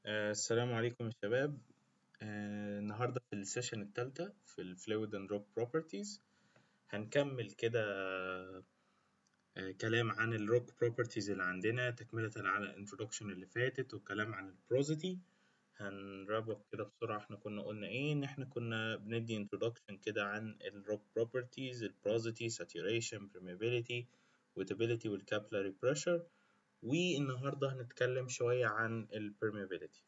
آه، السلام عليكم يا شباب آه، النهاردة في السيشن التالتة في ال Fluid and Rock Properties هنكمل كده آه، كلام عن ال Rock Properties اللي عندنا تكملة على الانترودكشن اللي فاتت والكلام عن ال Porosity هنربط كده بسرعة احنا كنا قلنا ايه ان احنا كنا بندي introduction كده عن ال Rock Properties ال Porosity, Saturation, Permeability, Wettability وال Capillary Pressure والنهاردة هنتكلم شوية عن ال Permeability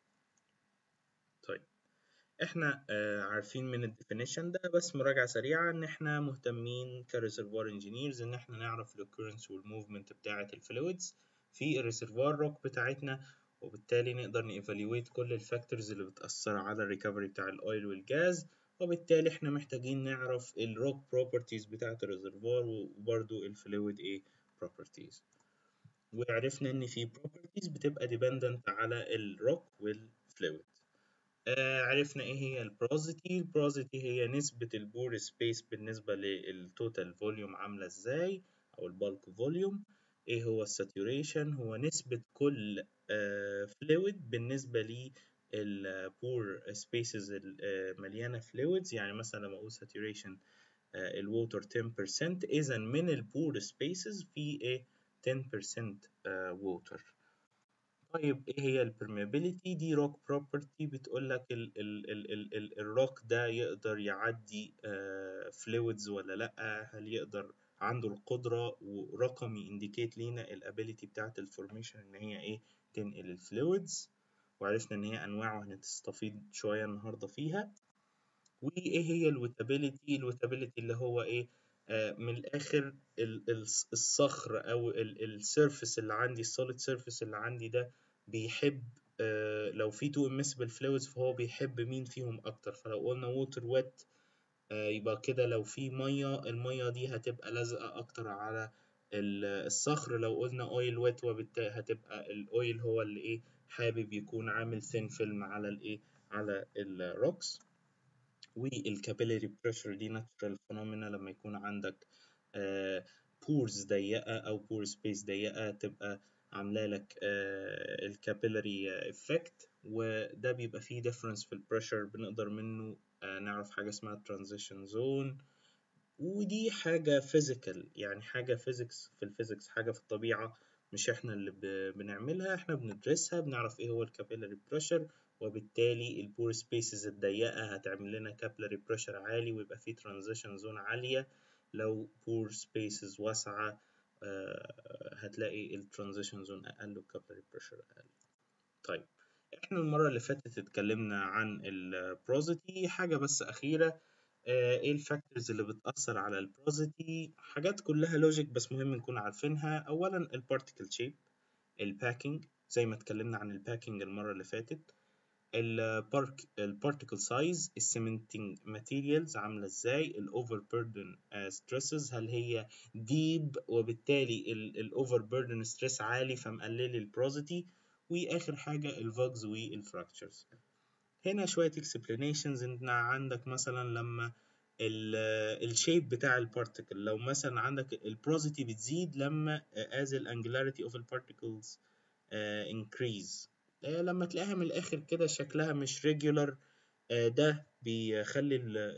طيب احنا آه عارفين من الديفينيشن ده بس مراجعة سريعة ان احنا مهتمين كريزرفوار انجينيرز ان احنا نعرف الاوكورنس والموفمنت بتاعة الفلويدز في الريزرفوار روك بتاعتنا وبالتالي نقدر نيفاليويت كل الفاكتورز اللي بتأثر على الريكفري بتاع الاويل والجاز وبالتالي احنا محتاجين نعرف الروك بروبرتيز بتاعة الريزرفوار وبرضو الفلويد ايه بروبرتيز وعرفنا ان في بروبرتيز بتبقى ديبندنت على الروك والفلويد آه عرفنا ايه هي البروزيتي البروزيتي هي نسبة البور سبيس بالنسبة للتوتال فوليوم عاملة ازاي او البالك فوليوم ايه هو الساتوريشن هو نسبة كل فلويد آه بالنسبة للبور سبيسز المليانة فلويدز يعني مثلا لما اقول ساتوريشن آه الووتر 10% اذا من البور سبيسز في ايه 10% ووتر طيب ايه هي البرميابيليتي دي روك بروبرتي بتقول لك ال ال ال ال ال الروك ده يقدر يعدي فلويدز ولا لا هل يقدر عنده القدرة ورقمي انديكيت لينا الابيليتي بتاعت الفورميشن ان هي ايه تنقل الفلويدز وعرفنا ان هي انواع وهنستفيد شوية النهاردة فيها وايه هي الوتابيليتي الوتابيليتي اللي هو ايه آه من الاخر الصخر او السيرفيس اللي عندي السوليد سيرفيس اللي عندي ده بيحب آه لو في تو immiscible fluids فهو بيحب مين فيهم اكتر فلو قلنا ووتر ويت آه يبقى كده لو في ميه الميه دي هتبقى لازقه اكتر على الصخر لو قلنا اويل ويت وبالتالي هتبقى الاويل هو اللي ايه حابب يكون عامل ثين فيلم على الايه على الروكس والكابيلاري بريشر دي ناتشرال فينومينا لما يكون عندك بورز ضيقه او بور سبيس ضيقه تبقى عامله لك الكابيلاري افكت وده بيبقى فيه ديفرنس في البريشر بنقدر منه نعرف حاجه اسمها ترانزيشن زون ودي حاجه فيزيكال يعني حاجه فيزيكس في الفيزيكس حاجه في الطبيعه مش احنا اللي بنعملها احنا بندرسها بنعرف ايه هو الكابيلاري بريشر وبالتالي البور سبيسز الضيقة هتعمل لنا كابلري بريشر عالي ويبقى فيه ترانزيشن زون عالية لو بور سبيسز واسعة آه هتلاقي الترانزيشن زون أقل والكابلري بريشر أقل طيب احنا المرة اللي فاتت اتكلمنا عن البروزيتي حاجة بس أخيرة آه ايه الفاكتورز اللي بتأثر على البروزيتي حاجات كلها لوجيك بس مهم نكون عارفينها أولا البارتيكل شيب الباكينج زي ما اتكلمنا عن الباكينج المرة اللي فاتت البارك البارتيكل سايز السيمنتنج ماتيريالز عامله ازاي الاوفر بيردن ستريسز هل هي ديب وبالتالي الاوفر بيردن ستريس عالي فمقلل البروزيتي واخر حاجه الفوجز والفراكتشرز هنا شويه اكسبلانيشنز ان عندك مثلا لما الشيب بتاع البارتيكل لو مثلا عندك البروزيتي بتزيد لما as الانجلاريتي اوف البارتيكلز increase لما تلاقيها من الاخر كده شكلها مش ريجولار ده بيخلي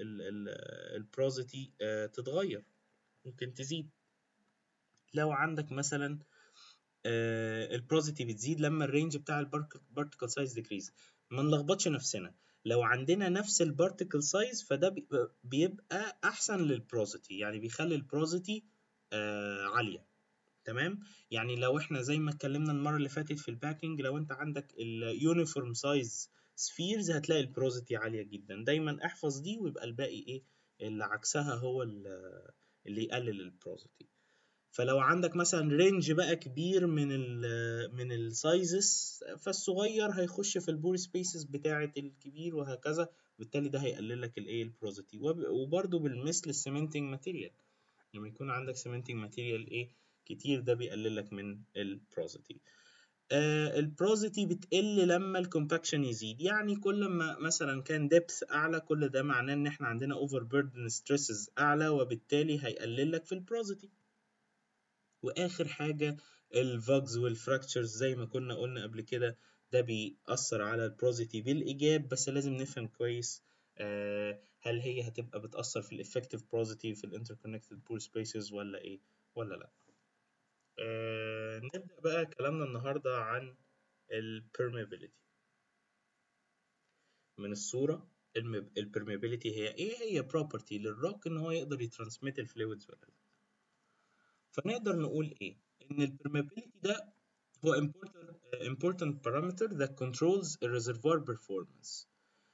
البروزيتي تتغير ممكن تزيد لو عندك مثلا البروزيتي بتزيد لما الرينج بتاع البارتيكل سايز ديكريز ما نلخبطش نفسنا لو عندنا نفس البارتيكل سايز فده بيبقى احسن للبروزيتي يعني بيخلي البروزيتي عاليه تمام يعني لو احنا زي ما اتكلمنا المره اللي فاتت في الباكينج لو انت عندك اليونيفورم سايز سفيرز هتلاقي البروزيتي عاليه جدا دايما احفظ دي ويبقى الباقي ايه اللي عكسها هو اللي يقلل البروزيتي فلو عندك مثلا رينج بقى كبير من ال من السايزز فالصغير هيخش في البور سبيسز بتاعه الكبير وهكذا بالتالي ده هيقلل لك الايه البروزيتي وبرده بالمثل السيمنتنج ماتيريال لما يكون عندك سيمنتنج ماتيريال ايه كتير ده بيقلل لك من البروزيتي آه البروزيتي بتقل لما الكومباكشن يزيد يعني كل ما مثلا كان ديبث اعلى كل ده معناه ان احنا عندنا اوفر بيردن ستريسز اعلى وبالتالي هيقلل لك في البروزيتي واخر حاجه الفاجز والفراكتشرز زي ما كنا قلنا قبل كده ده بيأثر على البروزيتي بالإيجاب بس لازم نفهم كويس آه هل هي هتبقى بتأثر في الإفكتيف بروزيتي في الانتركونكتد بول سبيسز ولا إيه ولا لأ آه نبدأ بقى كلامنا النهاردة عن البرميبيليتي من الصورة البرميبيليتي هي ايه هي بروبرتي للروك ان هو يقدر يترانسميت الفلويدز ولا لا فنقدر نقول ايه ان البرميبيليتي ده هو important, important parameter that controls the reservoir performance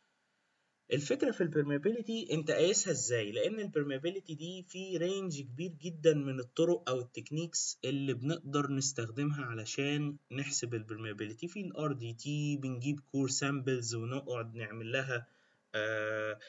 الفكرة في البرميبيليتي انت قايسها ازاي لان البرميبيليتي دي في رينج كبير جدا من الطرق او التكنيكس اللي بنقدر نستخدمها علشان نحسب البرميبيليتي في الار دي تي بنجيب كور سامبلز ونقعد نعمل لها آه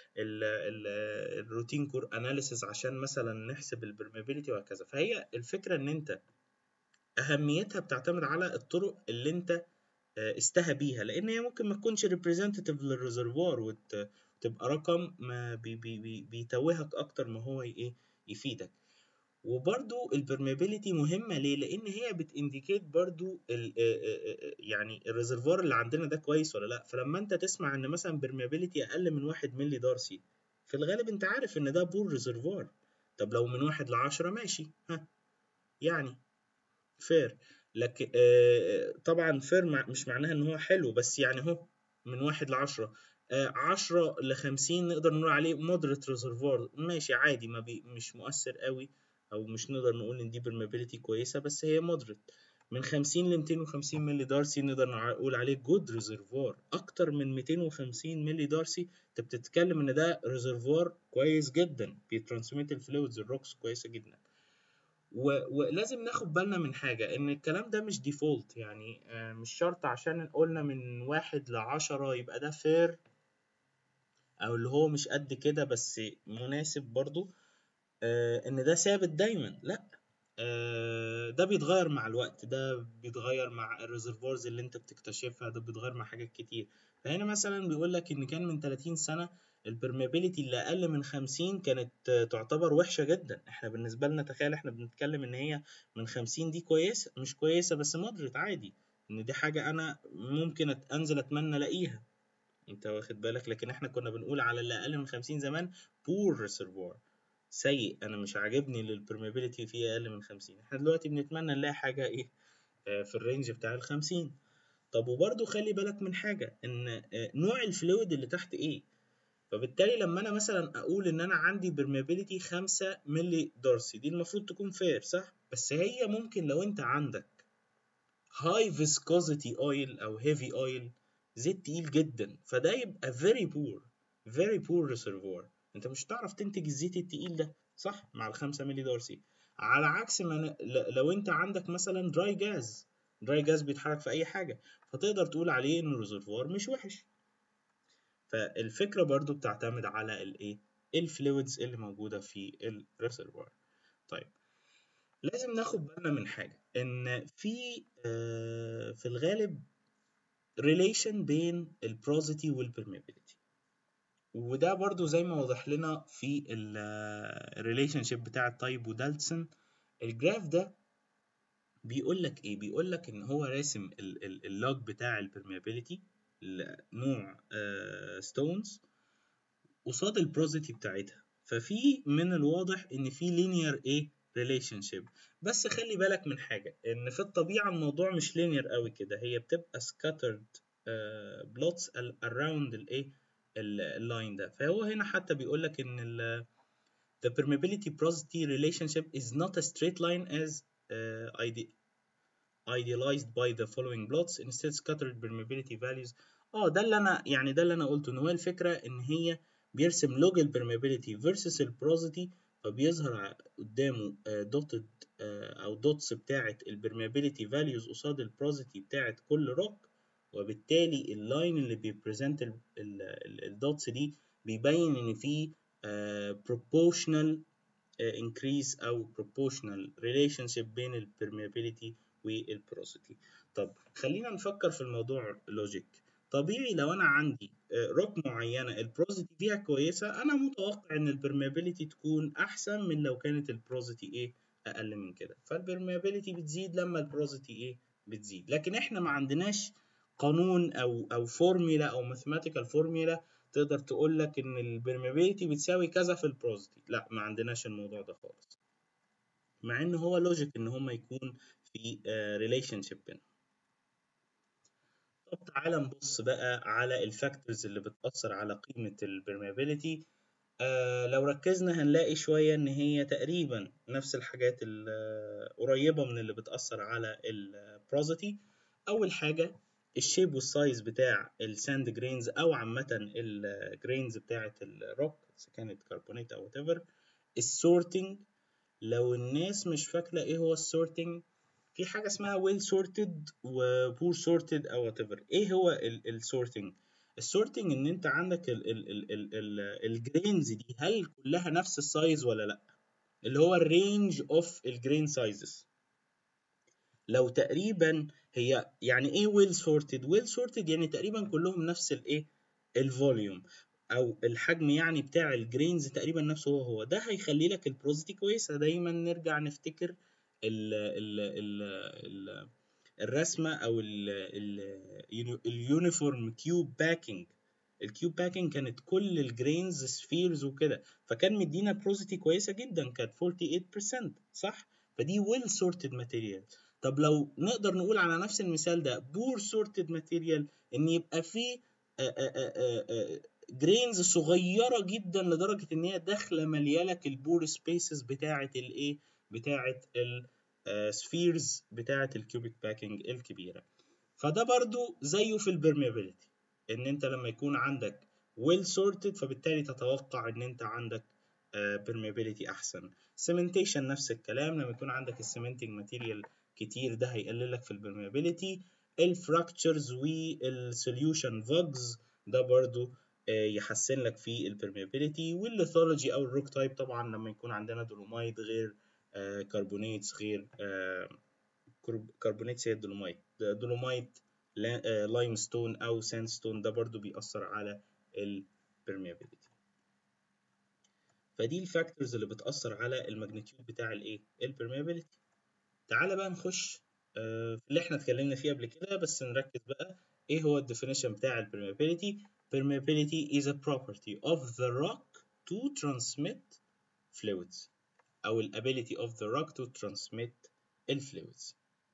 الروتين كور اناليسيس عشان مثلا نحسب البرميبيليتي وهكذا فهي الفكرة ان انت اهميتها بتعتمد على الطرق اللي انت استهى بيها لان هي ممكن ما تكونش ريبريزنتيف للريزرفوار وتبقى رقم ما بي بي بي بيتوهك اكتر ما هو ايه يفيدك وبرضو البرميبيليتي مهمه ليه لان هي بتانديكيت برضو ال يعني الريزرفوار اللي عندنا ده كويس ولا لا فلما انت تسمع ان مثلا برميبيليتي اقل من واحد ملي دارسي في الغالب انت عارف ان ده بور ريزرفوار طب لو من واحد لعشرة ماشي ها يعني فير لكن آه طبعا فير مع مش معناها ان هو حلو بس يعني هو من واحد لعشرة آه عشرة لخمسين نقدر نقول عليه مودريت ريزرفوار ماشي عادي ما بي مش مؤثر قوي او مش نقدر نقول ان دي برميبيليتي كويسة بس هي مودريت من خمسين لميتين وخمسين ملي دارسي نقدر نقول عليه جود ريزرفوار اكتر من ميتين وخمسين ملي دارسي انت بتتكلم ان ده ريزرفوار كويس جدا بيترانسميت الفلويدز الروكس كويسة جدا ولازم ناخد بالنا من حاجة إن الكلام ده مش ديفولت يعني مش شرط عشان قلنا من واحد لعشرة يبقى ده فير أو اللي هو مش قد كده بس مناسب برضو إن ده ثابت دايما لأ ده بيتغير مع الوقت ده بيتغير مع الريزرفوارز اللي انت بتكتشفها ده بيتغير مع حاجات كتير فهنا مثلا بيقول لك ان كان من 30 سنه البرميابيليتي اللي اقل من 50 كانت تعتبر وحشه جدا احنا بالنسبه لنا تخيل احنا بنتكلم ان هي من 50 دي كويسه مش كويسه بس مودريت عادي ان دي حاجه انا ممكن انزل اتمنى الاقيها انت واخد بالك لكن احنا كنا بنقول على اللي اقل من 50 زمان بور ريسيرفوار سيء انا مش عاجبني للبرميابيليتي فيه اقل من 50 احنا دلوقتي بنتمنى نلاقي حاجه ايه في الرينج بتاع ال 50 طب وبرده خلي بالك من حاجه ان نوع الفلويد اللي تحت ايه فبالتالي لما انا مثلا اقول ان انا عندي برميابيليتي 5 ملي دارسي دي المفروض تكون فير صح بس هي ممكن لو انت عندك هاي فيسكوزيتي اويل او هيفي اويل زيت تقيل جدا فده يبقى very poor very poor reservoir انت مش هتعرف تنتج الزيت التقيل ده صح مع ال 5 ملي دارسي على عكس ما لو انت عندك مثلا دراي جاز دراي جاز بيتحرك في اي حاجه فتقدر تقول عليه ان الريزرفوار مش وحش فالفكره برضو بتعتمد على الايه الفلويدز اللي موجوده في الريزرفوار طيب لازم ناخد بالنا من حاجه ان في آه في الغالب ريليشن بين البروزيتي والبرميابيليتي وده برضو زي ما وضح لنا في الريليشن شيب بتاع تايب ودالتسون الجراف ده بيقول لك ايه بيقول لك ان هو راسم اللوج بتاع البرميابيليتي نوع ستونز قصاد البروزيتي بتاعتها ففي من الواضح ان في لينير ايه ريليشن شيب بس خلي بالك من حاجه ان في الطبيعه الموضوع مش لينير قوي كده هي بتبقى scattered بلوتس around الايه اللاين ده فهو هنا حتى بيقول لك ان ال the permeability porosity relationship is not a straight line as uh, ide idealized by the following plots instead scattered permeability values اه ده اللي انا يعني ده اللي انا قلته ان هو الفكره ان هي بيرسم log permeability versus البروزيتي فبيظهر قدامه دوتد uh, uh, او دوتس بتاعه البرميابيليتي فاليوز قصاد البروزيتي بتاعه كل روك وبالتالي اللاين اللي بيبريزنت الدوتس دي بيبين ان في uh, proportional uh, increase او proportional relationship بين البرميابيليتي والبروسيتي طب خلينا نفكر في الموضوع لوجيك طبيعي لو انا عندي روك معينه البروزيتي فيها كويسه انا متوقع ان البرميابيليتي تكون احسن من لو كانت البروزيتي ايه اقل من كده فالبرميابيليتي بتزيد لما البروزيتي ايه بتزيد لكن احنا ما عندناش قانون او او فورميلا او ماثيماتيكال فورميلا تقدر تقول لك ان البرميابيليتي بتساوي كذا في البروزيتي لا ما عندناش الموضوع ده خالص مع ان هو لوجيك ان هما يكون في ريليشن شيب بينهم طب تعالى نبص بقى على الفاكتورز اللي بتأثر على قيمة البرميابيليتي آه لو ركزنا هنلاقي شوية إن هي تقريبا نفس الحاجات القريبة من اللي بتأثر على البروزيتي أول حاجة الشيب والسايز بتاع الساند جرينز أو عامة الجرينز بتاعة الروك إذا كانت كربونيت أو whatever السورتنج لو الناس مش فاكرة إيه هو السورتنج في حاجة اسمها ويل سورتد وبور سورتد أو وات ايفر إيه هو السورتنج؟ السورتنج إن أنت عندك الجرينز دي هل كلها نفس السايز ولا لأ؟ اللي هو الرينج اوف الجرين سايزز لو تقريبا هي يعني ايه ويل سورتد ويل سورتد يعني تقريبا كلهم نفس الايه الفوليوم او الحجم يعني بتاع الجرينز تقريبا نفسه هو هو ده هيخلي لك البروزيتي كويسه دايما نرجع نفتكر ال ال ال ال الرسمه او اليونيفورم كيوب باكينج الكيوب باكينج كانت كل الجرينز سفيرز وكده فكان مدينا بروزيتي كويسه جدا كانت 48% صح فدي ويل سورتد ماتيريال طب لو نقدر نقول على نفس المثال ده بور سورتد ماتيريال ان يبقى فيه جرينز صغيره جدا لدرجه ان هي داخله مليالك البور سبيسز بتاعه الايه بتاعه السفيرز بتاعه الكيوبيك باكينج الكبيره فده برضو زيه في البرميابيليتي ان انت لما يكون عندك ويل سورتد فبالتالي تتوقع ان انت عندك permeability احسن cementation نفس الكلام لما يكون عندك السيمنتنج ماتيريال كتير ده هيقلل لك في البرميابيليتي الفراكتشرز والسوليوشن فوجز ده برضو يحسن لك في البرميابيليتي والليثولوجي او الروك تايب طبعا لما يكون عندنا دولومايت غير كربونيتس غير كربونيتس هي الدولومايت دولومايت لايم ستون او ساند ستون ده برضو بيأثر على البرميابيليتي فدي الفاكتورز اللي بتأثر على الماجنتيود بتاع الايه البرميابيليتي تعالى بقى نخش في اللي احنا اتكلمنا فيه قبل كده بس نركز بقى ايه هو الديفينيشن بتاع البرميابيليتي permeability is a property of the rock to transmit fluids أو ال ability of the rock to transmit الفلويدز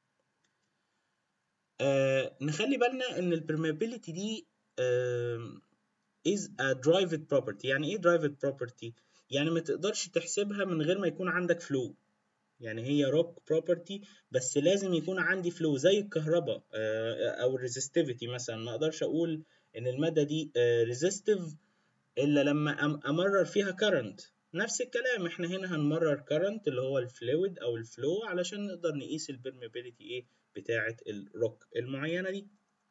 آه نخلي بالنا إن ال permeability دي آه is a derived property يعني إيه derived property؟ يعني ما تقدرش تحسبها من غير ما يكون عندك flow يعني هي rock property بس لازم يكون عندي flow زي الكهرباء آه أو الريزستيفيتي مثلا ما أقدرش أقول ان الماده دي ريزيستيف الا لما امرر فيها كارنت نفس الكلام احنا هنا هنمرر كارنت اللي هو الفلويد او الفلو علشان نقدر نقيس البرميابيليتي ايه بتاعه الروك المعينه دي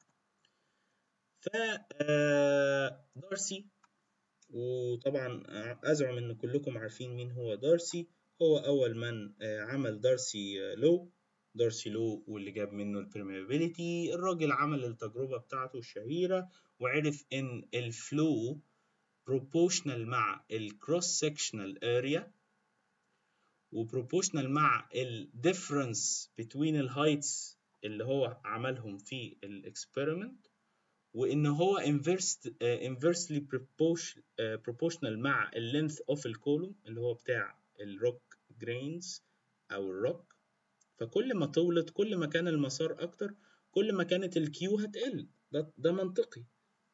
ف دارسي وطبعا ازعم ان كلكم عارفين مين هو دارسي هو اول من عمل دارسي لو دارسي لو واللي جاب منه البرميابيليتي الراجل عمل التجربة بتاعته الشهيرة وعرف إن الفلو بروبوشنال مع الكروس سكشنال اريا وبروبوشنال مع الديفرنس بين الهايتس اللي هو عملهم في الاكسبيرمنت وان هو inversely proportional مع اللينث اوف الكولوم اللي هو بتاع الروك جرينز او الروك فكل ما طولت كل ما كان المسار اكتر كل ما كانت الكيو هتقل ده, ده منطقي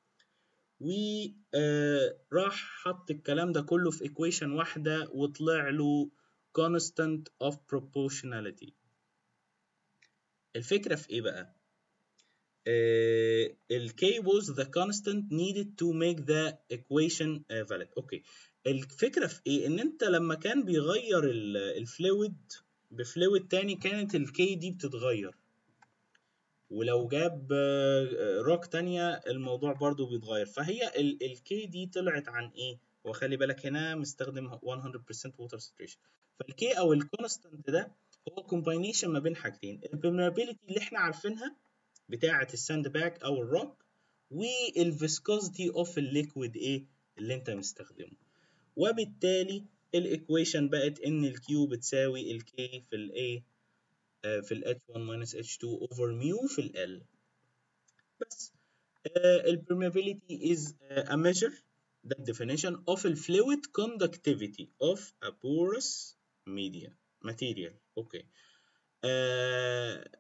وراح حط الكلام ده كله في equation واحدة وطلع له constant of proportionality الفكرة في ايه بقى؟ ال K was the constant needed to make the equation valid اوكي الفكرة في ايه؟ ان انت لما كان بيغير الفلويد بفلويد تاني كانت الكي دي بتتغير ولو جاب روك تانية الموضوع برضو بيتغير فهي الكي دي طلعت عن ايه وخلي بالك هنا مستخدم 100% water saturation فالكي او الكونستانت ده هو كومباينيشن ما بين حاجتين البرميابيليتي اللي احنا عارفينها بتاعة الساند باك او الروك والفيسكوزيتي اوف الليكويد ايه اللي انت مستخدمه وبالتالي الايكويشن بقت ان الكيو بتساوي الكي في الايه في ال H1 minus H2 over mu في ال L بس uh, permeability is uh, a measure that definition of the fluid conductivity of a porous media material okay uh,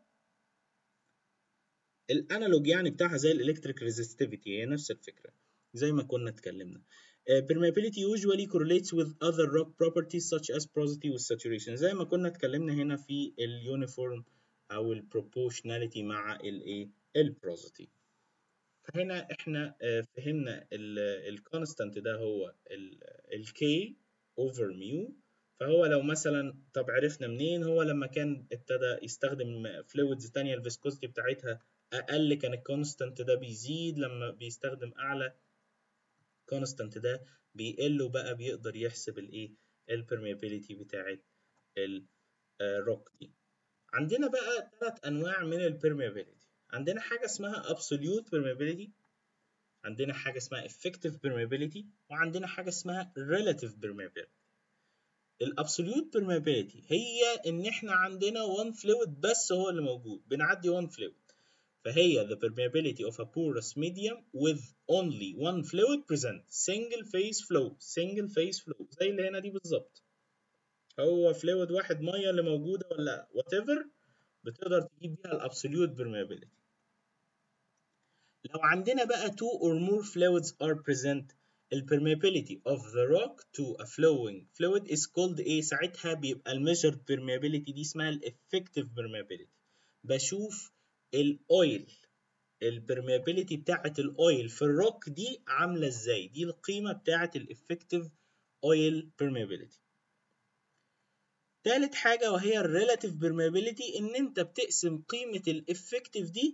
الانالوج يعني بتاعها زي الالكتريك ريزستيفيتي هي نفس الفكره زي ما كنا اتكلمنا Uh, permeability usually correlates with other rock properties such as porosity with saturation زي ما كنا اتكلمنا هنا في اليونيفورم او البروبورشناليتي مع الايه البروزيتي فهنا احنا uh, فهمنا الكونستانت ده هو الكي اوفر ميو فهو لو مثلا طب عرفنا منين هو لما كان ابتدى يستخدم فلويدز تانية الفيسكوزيتي بتاعتها اقل كان الكونستانت ده بيزيد لما بيستخدم اعلى كونستانت ده بيقل وبقى بيقدر يحسب الايه البرميابيليتي بتاعت الروك دي عندنا بقى ثلاث انواع من البرميابيليتي عندنا حاجه اسمها absolute permeability عندنا حاجه اسمها effective permeability وعندنا حاجه اسمها relative permeability الابسوليوت permeability هي ان احنا عندنا one fluid بس هو اللي موجود بنعدي one fluid فهي the permeability of a porous medium with only one fluid present single phase flow single phase flow زي اللي هنا دي بالظبط هو fluid واحد ميه اللي موجوده ولا whatever بتقدر تجيب بيها الابسوليوت permeability لو عندنا بقى two or more fluids are present the permeability of the rock to a flowing fluid is called ايه ساعتها بيبقى الميجرد permeability دي اسمها الeffective permeability بشوف الاويل البرميابيليتي بتاعت الاويل في الروك دي عامله ازاي دي القيمه بتاعت الافكتيف اويل برميابيليتي تالت حاجه وهي الريلاتيف برميابيليتي ان انت بتقسم قيمه الافكتيف دي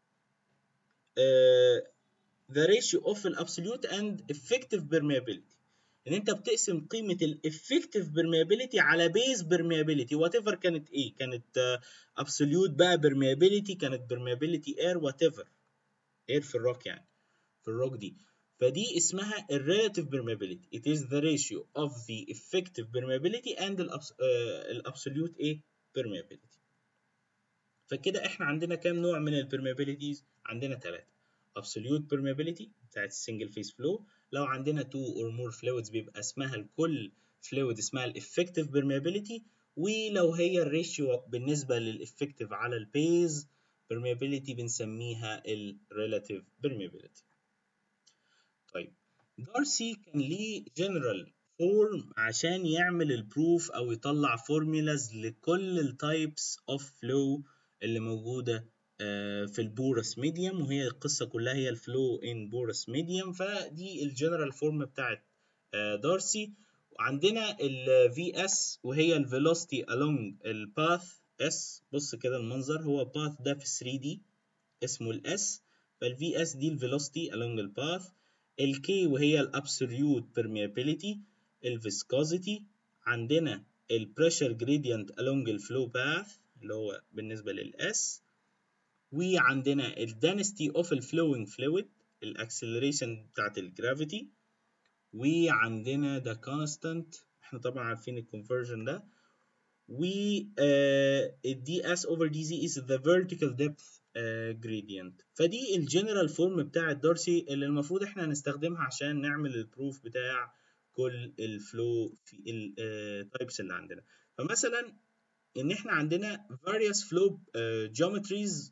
uh, the ratio of الابسوليوت and effective permeability ان انت بتقسم قيمه الافكتيف برميابيليتي على بيز برميابيليتي وات ايفر كانت ايه كانت ابسوليوت بقى برميابيليتي كانت برميابيليتي اير وات ايفر اير في الروك يعني في الروك دي فدي اسمها الريلاتيف permeability it is the ratio of the effective permeability and الابسوليوت ايه permeability فكده احنا عندنا كام نوع من البرميابيليتيز عندنا ثلاثه absolute permeability بتاعت السنجل فيس فلو لو عندنا two or more fluids بيبقى اسمها الكل fluid اسمها الeffective permeability ولو هي الريشيو بالنسبة للeffective على البيز permeability بنسميها ال relative permeability طيب دارسي كان ليه general form عشان يعمل البروف او يطلع formulas لكل التايبس of flow اللي موجودة في البورس ميديوم وهي القصه كلها هي الفلو ان بورس ميديوم فدي الجنرال فورم بتاعت دارسي وعندنا ال VS وهي الفيلوسيتي along الباث S بص كده المنظر هو باث ده في 3 دي اسمه الاس فال VS دي الفيلوسيتي along الباث ال K وهي الابسوليوت permeability الفيسكوزيتي عندنا البريشر جريدينت along الفلو باث اللي هو بالنسبه للاس وعندنا ال density of the flowing fluid الاكسلريشن بتاعت الجرافيتي وعندنا ده constant احنا طبعا عارفين الكونفرجن ده و uh, ds over dz is the vertical depth uh, gradient فدي الجنرال فورم بتاعت دارسي اللي المفروض احنا هنستخدمها عشان نعمل البروف بتاع كل الفلو في التايبس اللي عندنا فمثلا ان احنا عندنا various flow uh, geometries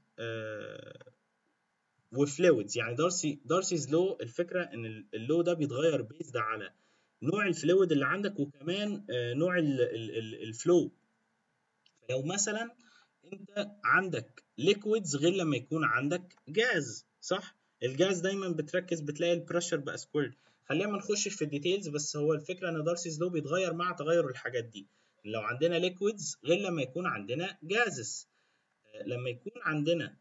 وفلويدز يعني دارسي دارسيز لو الفكره ان اللو ده بيتغير بيزد على نوع الفلويد اللي عندك وكمان نوع الفلو لو مثلا انت عندك ليكويدز غير لما يكون عندك جاز صح الجاز دايما بتركز بتلاقي البريشر بقى سكويرد خلينا ما نخشش في الديتيلز بس هو الفكره ان دارسيز لو بيتغير مع تغير الحاجات دي لو عندنا ليكويدز غير لما يكون عندنا جازز لما يكون عندنا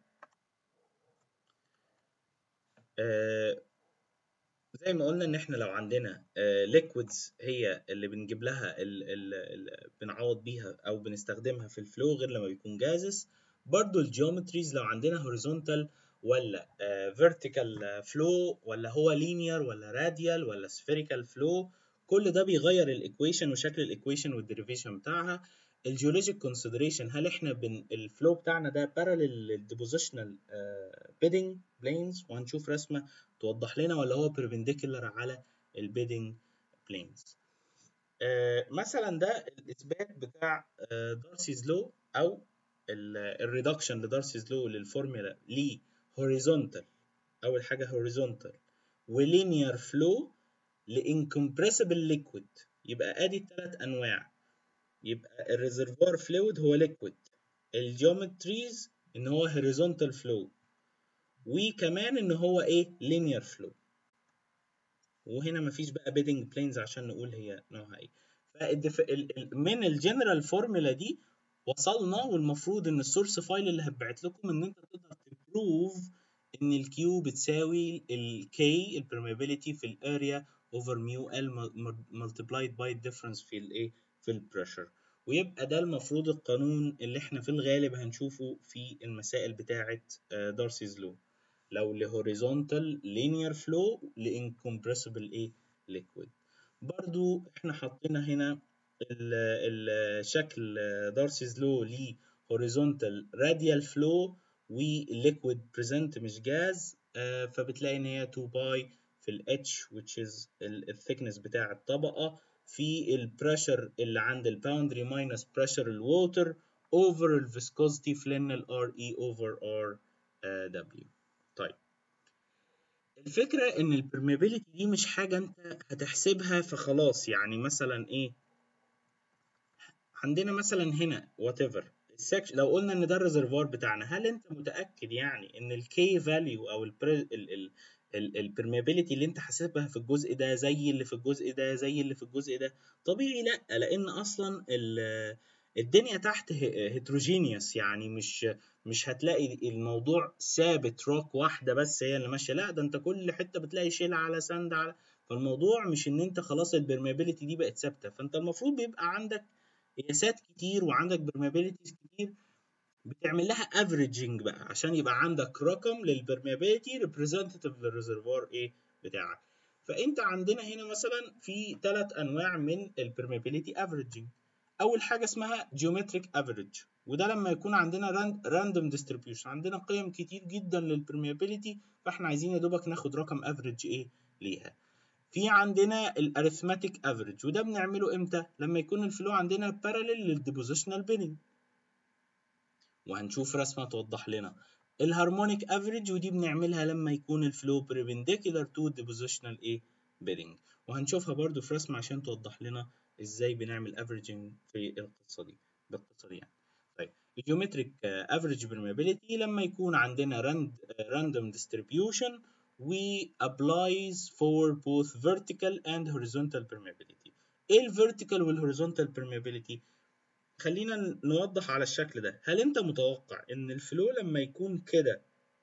آه زي ما قلنا ان احنا لو عندنا ليكويدز آه هي اللي بنجيب لها ال ال ال بنعوض بيها او بنستخدمها في الفلو غير لما بيكون جازز برضو الجيومتريز لو عندنا هوريزونتال ولا فيرتيكال فلو ولا هو لينير ولا راديال ولا سفيريكال فلو كل ده بيغير الايكويشن وشكل الايكويشن والديريفيشن بتاعها الجيولوجيك كونسيدريشن هل احنا بن الفلو بتاعنا ده بارالل للديبوزيشنال بيدنج بلينز وهنشوف رسمه توضح لنا ولا هو بيربنديكولار على البيدنج بلينز مثلا ده الاثبات بتاع دارسيز لو او الريدكشن لدارسيز لو للفورمولا ل هوريزونتال اول حاجه هوريزونتال ولينير فلو لانكمبريسبل ليكويد يبقى ادي الثلاث انواع يبقى الريزرفوار فلويد هو ليكويد الجيومتريز ان هو هوريزونتال فلو وكمان ان هو ايه لينير فلو وهنا مفيش بقى بيدنج بلينز عشان نقول هي نوعها ايه فالدف... من الجنرال فورمولا دي وصلنا والمفروض ان السورس فايل اللي هبعت لكم ان انت تقدر تبروف ان الكيو بتساوي الكي البرميابيليتي في الاريا اوفر ميو ال ملتبلايد باي الديفرنس في الايه في البريشر ويبقى ده المفروض القانون اللي احنا في الغالب هنشوفه في المسائل بتاعه دارسيز لو لو لهوريزونتال لينير فلو لانكمبريسبل ايه ليكويد برضو احنا حطينا هنا الشكل دارسيز لو ل هوريزونتال راديال فلو والليكويد بريزنت مش جاز آه فبتلاقي ان هي 2 باي في الاتش which is الثيكنس بتاع الطبقه في البريشر اللي عند الباوندري ماينس بريشر الووتر اوفر الفيسكوزيتي في لن الار اي اوفر ار دبليو طيب الفكره ان البرميابيليتي دي مش حاجه انت هتحسبها فخلاص يعني مثلا ايه عندنا مثلا هنا وات ايفر السكشن لو قلنا ان ده الريزرفوار بتاعنا هل انت متاكد يعني ان الكي فاليو او البرميابيليتي اللي انت حاسبها في الجزء ده زي اللي في الجزء ده زي اللي في الجزء ده طبيعي لا لان اصلا الدنيا تحت هيتروجينيوس يعني مش مش هتلاقي الموضوع ثابت روك واحده بس هي اللي ماشيه لا ده انت كل حته بتلاقي شيل على ساند على فالموضوع مش ان انت خلاص البرميابيليتي دي بقت ثابته فانت المفروض بيبقى عندك قياسات كتير وعندك برميابيليتيز كتير بتعمل لها افريجنج بقى عشان يبقى عندك رقم للبرميابيليتي ريبريزنتيف للريزرفوار ايه بتاعك فانت عندنا هنا مثلا في ثلاث انواع من البرميابيليتي افريجنج اول حاجه اسمها جيومتريك افريج وده لما يكون عندنا راندوم ديستريبيوشن عندنا قيم كتير جدا للبرميابيليتي فاحنا عايزين يا دوبك ناخد رقم افريج ايه ليها في عندنا الاريثماتيك افريج وده بنعمله امتى لما يكون الفلو عندنا باراليل للديبوزيشنال بيننج وهنشوف رسمه توضح لنا الهارمونيك افريج ودي بنعملها لما يكون الفلو بريبنديكولار تو ديبوزيشنال ايه بيرنج وهنشوفها برضو في رسمه عشان توضح لنا ازاي بنعمل افريجنج في القصه دي بالقصه دي يعني طيب الجيومتريك افريج برميابيليتي لما يكون عندنا راند راندوم ديستريبيوشن we applies for both vertical and horizontal permeability ايه الفيرتيكال والهوريزونتال permeability خلينا نوضح على الشكل ده هل انت متوقع ان الفلو لما يكون كده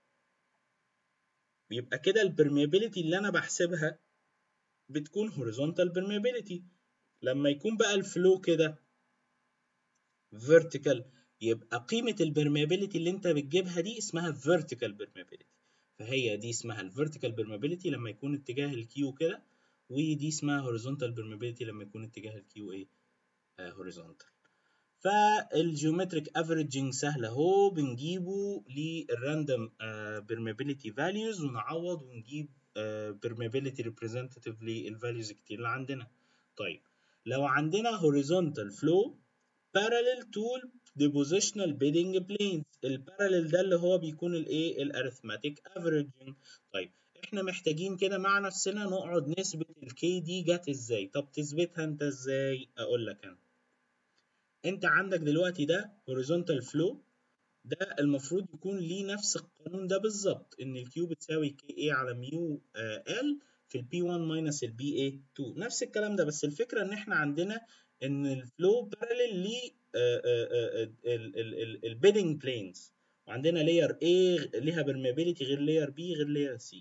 بيبقى كده البرميابيليتي اللي انا بحسبها بتكون horizontal permeability لما يكون بقى الفلو كده vertical يبقى قيمة البرميابيليتي اللي انت بتجيبها دي اسمها vertical permeability فهي دي اسمها الفيرتيكال permeability لما يكون اتجاه الكيو كده ودي اسمها horizontal permeability لما يكون اتجاه الكيو ايه horizontal فالجيومتريك افريجنج سهل اهو بنجيبه للراندوم permeability values ونعوض ونجيب permeability representative للفاليوز كتير اللي عندنا طيب لو عندنا horizontal flow parallel to depositional bedding planes الباراليل ده اللي هو بيكون الايه الاريثماتيك افريجنج طيب احنا محتاجين كده مع نفسنا نقعد نثبت الكي دي جت ازاي طب تثبتها انت ازاي اقول لك انا انت عندك دلوقتي ده horizontal flow ده المفروض يكون ليه نفس القانون ده بالظبط ان الكيو بتساوي كي اي على ميو ال في البي 1 ماينس البي اي 2 نفس الكلام ده بس الفكره ان احنا عندنا ان الفلو باراليل ل البيدنج بلينز وعندنا لاير A ليها برميابيليتي غير لاير B غير لاير C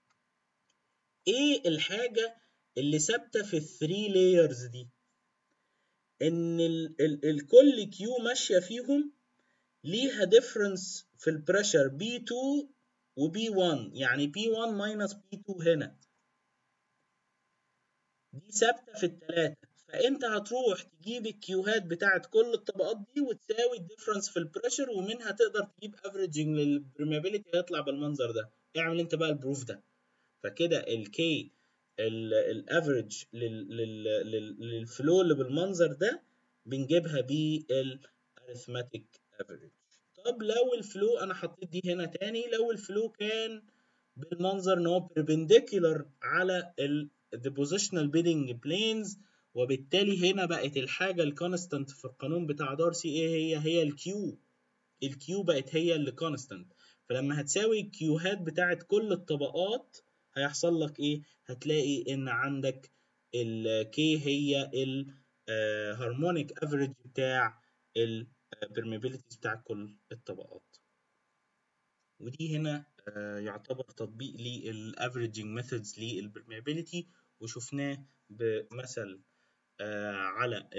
ايه الحاجه اللي ثابته في الثري لايرز دي ان ال ال الكل كيو ماشيه فيهم ليها ديفرنس في البريشر B2 و B1 يعني P1 ماينس P2 هنا دي ثابته في الثلاثه فانت هتروح تجيب الكيوهات بتاعت كل الطبقات دي وتساوي الديفرنس في البريشر ومنها تقدر تجيب افريجنج للبرميابيليتي هيطلع بالمنظر ده اعمل انت بقى البروف ده فكده الكي الافريج للفلو اللي بالمنظر ده بنجيبها بالارثماتيك افريج طب لو الفلو انا حطيت دي هنا تاني لو الفلو كان بالمنظر ان هو perpendicular على ال the positional bedding planes وبالتالي هنا بقت الحاجه الكونستانت في القانون بتاع دارسي ايه هي هي الكيو الكيو بقت هي اللي كونستانت فلما هتساوي الكيوهات بتاعت كل الطبقات هيحصل لك ايه هتلاقي ان عندك الكي هي الهارمونيك افريج بتاع البرميبيليتيز بتاع كل الطبقات ودي هنا يعتبر تطبيق للافريجنج ميثودز للبرميابيليتي وشفناه بمثل على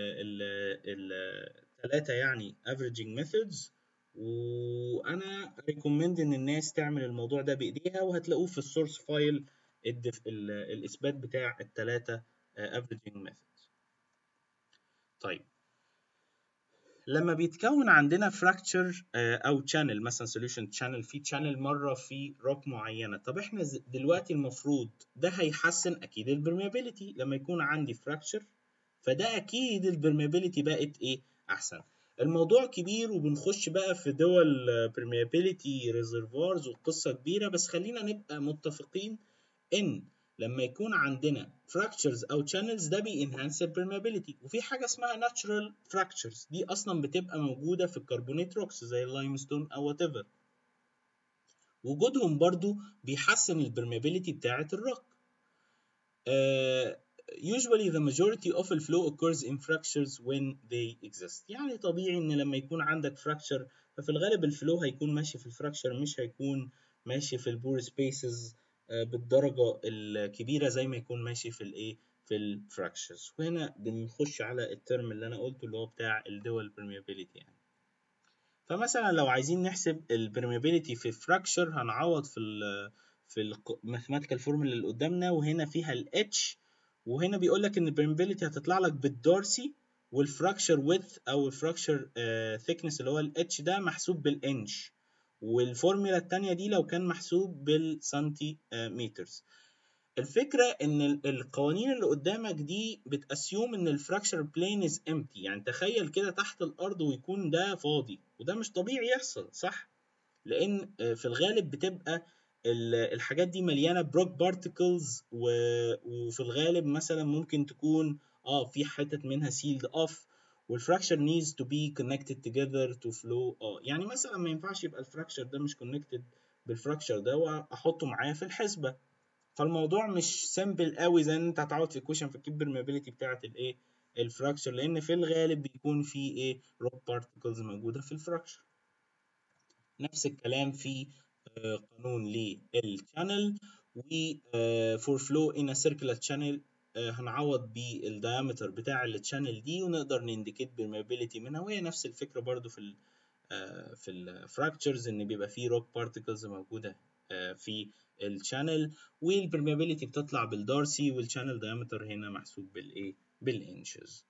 الثلاثة يعني افريجنج ميثودز وانا ريكومند ان الناس تعمل الموضوع ده بايديها وهتلاقوه في السورس فايل الاثبات بتاع الثلاثة افريجنج ميثودز طيب لما بيتكون عندنا فراكتشر او تشانل مثلا سوليوشن تشانل في تشانل مره في روك معينه طب احنا دلوقتي المفروض ده هيحسن اكيد البرميابيليتي لما يكون عندي فراكتشر فده اكيد البرميابيليتي بقت ايه احسن الموضوع كبير وبنخش بقى في دول برميابيليتي ريزرفوارز وقصه كبيره بس خلينا نبقى متفقين ان لما يكون عندنا fractures او channels ده بينهانس البرميابيليتي وفي حاجه اسمها natural fractures دي اصلا بتبقى موجوده في الكربونيت روكس زي اللايمستون او وات ايفر وجودهم برضو بيحسن البرميابيليتي بتاعه الروك uh, usually the majority of the flow occurs in fractures when they exist يعني طبيعي ان لما يكون عندك fracture ففي الغالب الفلو هيكون ماشي في الفراكشر مش هيكون ماشي في البور سبيسز بالدرجة الكبيرة زي ما يكون ماشي في الايه في الفراكشرز وهنا بنخش على الترم اللي انا قلته اللي هو بتاع الدول permeability يعني فمثلا لو عايزين نحسب البرميابيليتي في فراكشر هنعوض في ال في الماثيماتيكال فورمولا اللي قدامنا وهنا فيها الاتش وهنا بيقول لك ان البرميابيليتي هتطلع لك بالدارسي والفراكشر ويدث او الفراكشر ثيكنس اللي هو الاتش ده محسوب بالانش والفورمولا التانية دي لو كان محسوب بالسنتيمترز الفكرة ان القوانين اللي قدامك دي بتأسيوم ان الفراكشر بلين از امتي يعني تخيل كده تحت الارض ويكون ده فاضي وده مش طبيعي يحصل صح لان في الغالب بتبقى الحاجات دي مليانة بروك بارتكلز وفي الغالب مثلا ممكن تكون اه في حتت منها سيلد اوف والفراكشر needs to be connected together to flow اه يعني مثلا ما ينفعش يبقى الفراكشر ده مش connected بالفراكشر ده واحطه معايا في الحسبه فالموضوع مش سامبل قوي زي ان انت هتعوض في equation في الكيب permeability بتاعه الايه الفراكشر لان في الغالب بيكون في ايه روك بارتكلز موجوده في الفراكشر نفس الكلام في قانون للشانل و for flow in a circular channel هنعوض بالديامتر بتاع التشانل دي ونقدر ننديكيت permeability منها وهي نفس الفكره برضو في ال في الفراكتشرز ان بيبقى فيه روك بارتكلز موجوده في الشانل والبرميابيليتي بتطلع بالدارسي والشانل دايمتر هنا محسوب بالايه بالانشز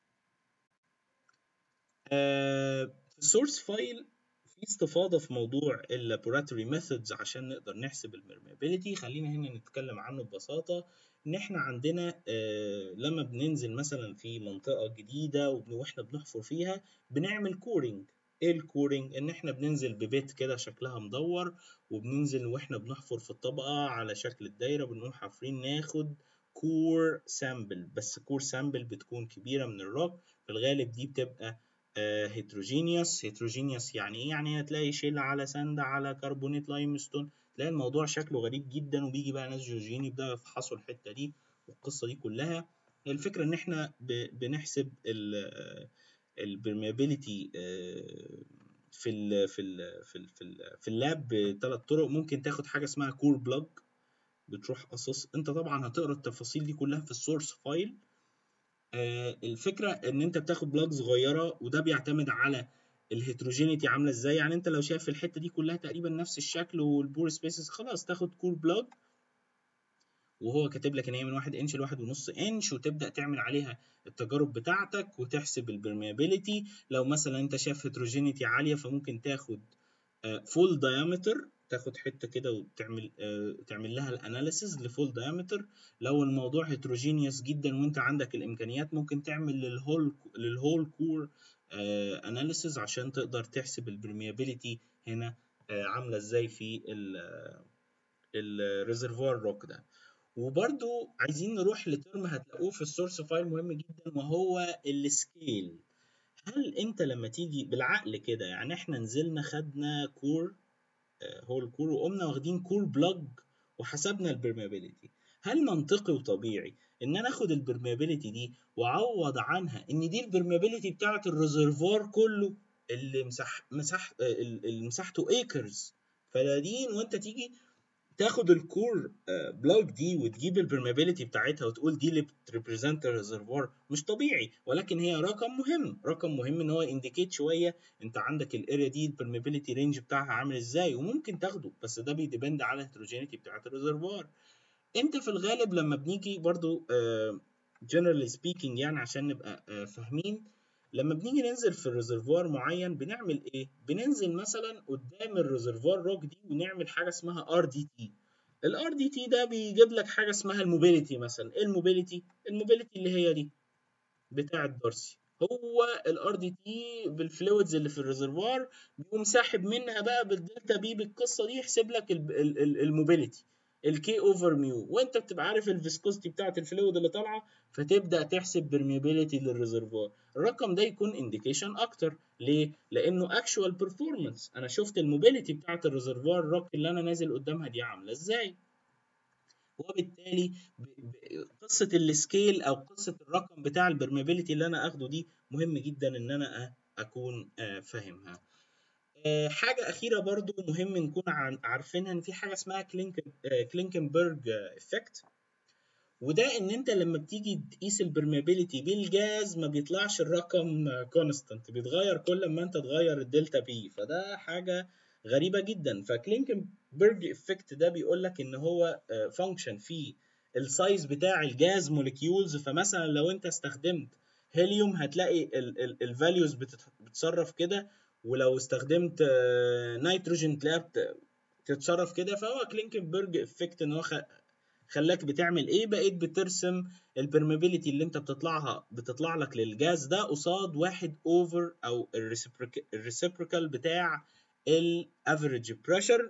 في السورس فايل في استفاضه في موضوع اللابوراتوري ميثودز عشان نقدر نحسب البرميابيليتي خلينا هنا نتكلم عنه ببساطه ان احنا عندنا آه لما بننزل مثلا في منطقه جديده واحنا بنحفر فيها بنعمل كورينج ايه الكورينج ان احنا بننزل ببيت كده شكلها مدور وبننزل واحنا بنحفر في الطبقه على شكل الدايره بنقوم حافرين ناخد كور سامبل بس كور سامبل بتكون كبيره من الروك في الغالب دي بتبقى هيتروجينيوس هيتروجينيوس يعني ايه يعني هتلاقي شيل على ساند على كربونيت لايمستون تلاقي الموضوع شكله غريب جدا وبيجي بقى ناس جورجيين يبداوا يفحصوا الحته دي والقصه دي كلها الفكره ان احنا بنحسب البرميابيليتي في ال في ال في ال في, ال في اللاب بثلاث طرق ممكن تاخد حاجه اسمها كور بلوج بتروح قصص انت طبعا هتقرا التفاصيل دي كلها في السورس فايل الفكره ان انت بتاخد بلوج صغيره وده بيعتمد على الهيتروجينيتي عامله ازاي يعني انت لو شايف الحته دي كلها تقريبا نفس الشكل والبور سبيسز خلاص تاخد كور بلوج وهو كاتب لك ان هي من واحد انش لواحد ونص انش وتبدا تعمل عليها التجارب بتاعتك وتحسب البرميابيليتي لو مثلا انت شايف هيتروجينيتي عاليه فممكن تاخد فول دايمتر تاخد حته كده وتعمل آه، تعمل لها الاناليسيز لفول دايمتر لو الموضوع هيتروجينيوس جدا وانت عندك الامكانيات ممكن تعمل للهول للهول كور اناليسيز عشان تقدر تحسب البرميابيليتي هنا آه، عامله ازاي في الريزرفوار روك ده وبرده عايزين نروح لترم هتلاقوه في السورس فايل مهم جدا وهو السكيل هل انت لما تيجي بالعقل كده يعني احنا نزلنا خدنا كور هو الكور وقمنا واخدين كور بلج وحسبنا البرميابيليتي هل منطقي وطبيعي ان انا اخد البرميابيليتي دي واعوض عنها ان دي البرميابيليتي بتاعه الريزرفوار كله اللي مسح مسح اللي مساحته ايكرز فدين وانت تيجي تاخد الكور بلوك دي وتجيب البرميابيليتي بتاعتها وتقول دي اللي بتريبريزنت الريزرفوار مش طبيعي ولكن هي رقم مهم رقم مهم ان هو انديكيت شويه انت عندك الاريا دي البرميابيليتي رينج بتاعها عامل ازاي وممكن تاخده بس ده بيديبند على الهيتروجينيتي بتاعت الريزرفوار انت في الغالب لما بنيجي برضو جنرالي uh, سبيكينج يعني عشان نبقى uh, فاهمين لما بنيجي ننزل في الريزرفوار معين بنعمل ايه؟ بننزل مثلا قدام الريزرفوار روك دي ونعمل حاجه اسمها ار دي تي. الار دي تي ده بيجيب لك حاجه اسمها الموبيليتي مثلا، ايه الموبيليتي؟ الموبيليتي اللي هي دي بتاعه دارسي. هو الار دي تي بالفلويدز اللي في الريزرفوار بيقوم ساحب منها بقى بالدلتا بي بالقصه دي يحسب لك الموبيليتي. الكي اوفر ميو وانت بتبقى عارف الفيسكوستي بتاعت الفلويد اللي طالعه فتبدا تحسب برميابيليتي للريزرفوار الرقم ده يكون انديكيشن اكتر ليه لانه اكشوال بيرفورمانس انا شفت الموبيليتي بتاعت الريزرفوار الروك اللي انا نازل قدامها دي عامله ازاي وبالتالي قصه السكيل او قصه الرقم بتاع البرميابيليتي اللي انا اخده دي مهم جدا ان انا اكون فاهمها حاجة أخيرة برضو مهم نكون عارفينها إن في حاجة اسمها كلينكنبرج إفكت وده إن أنت لما بتيجي تقيس البرميابيليتي بالجاز ما بيطلعش الرقم كونستانت بيتغير كل ما أنت تغير الدلتا بي فده حاجة غريبة جدا فكلينكنبرج إفكت ده بيقول لك إن هو فانكشن في السايز بتاع الجاز موليكيولز فمثلا لو أنت استخدمت هيليوم هتلاقي الفاليوز بتتصرف كده ولو استخدمت نيتروجين تلاقيها بتتصرف كده فهو كلينكنبرج افكت ان هو خلاك بتعمل ايه بقيت بترسم البرميبيليتي اللي انت بتطلعها بتطلع لك للجاز ده قصاد واحد اوفر او الريسيبريكال بتاع الافريج بريشر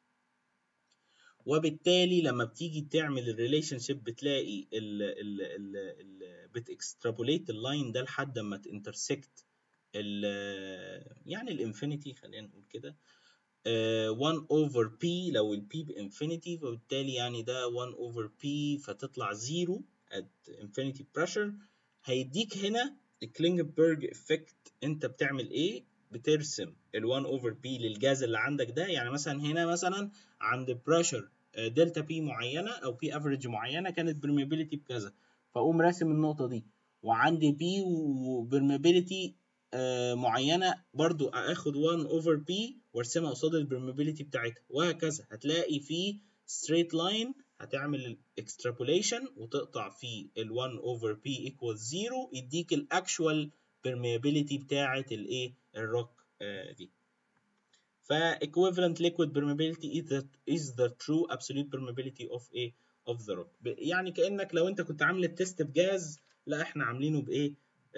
وبالتالي لما بتيجي تعمل الريليشن شيب بتلاقي ال ال ال ال بتكسترابوليت اللاين ده لحد ما تنترسكت ال يعني الانفينيتي خلينا نقول كده 1 اوفر بي لو البي بانفينيتي فبالتالي يعني ده 1 اوفر بي فتطلع 0 at infinity pressure هيديك هنا الكلينجبرج افكت انت بتعمل ايه بترسم ال 1 اوفر بي للجاز اللي عندك ده يعني مثلا هنا مثلا عند بريشر دلتا بي معينه او بي افريج معينه كانت برميبيليتي بكذا فاقوم راسم النقطه دي وعندي بي وبرميبيليتي معينه برضو اخد 1 اوفر بي وارسمها قصاد البرميبيليتي بتاعتها وهكذا هتلاقي في ستريت لاين هتعمل الاكسترابوليشن وتقطع في ال 1 اوفر بي equals 0 يديك الاكشوال permeability بتاعه الايه الروك دي ف equivalent liquid permeability is the, is the true absolute permeability of a of the rock يعني كانك لو انت كنت عامل التست بجاز لا احنا عاملينه بايه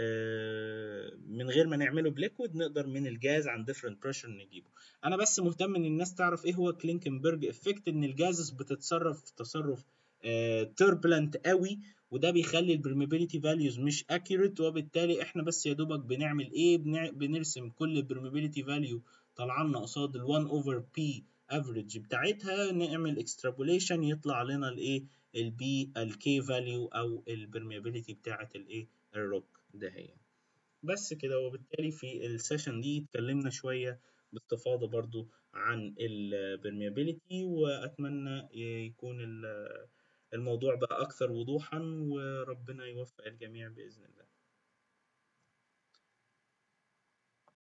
من غير ما نعمله بليكويد نقدر من الجاز عن ديفرنت بريشر نجيبه انا بس مهتم ان الناس تعرف ايه هو كلينكنبرج افكت ان الجازز بتتصرف تصرف توربulent قوي وده بيخلي البرميبيليتي فاليوز مش اكيوريت وبالتالي احنا بس يا دوبك بنعمل ايه بنرسم كل برميبيليتي فاليو طالعه لنا قصاد ال 1 اوفر بي افريج بتاعتها نعمل اكسترابوليشن يطلع لنا الايه البي الكي فاليو او البرميبيليتي بتاعه الايه الروك دهيا بس كده وبالتالي في السيشن دي اتكلمنا شوية باستفاضة برضو عن البرميابيليتي وأتمنى يكون الموضوع بقى أكثر وضوحا وربنا يوفق الجميع بإذن الله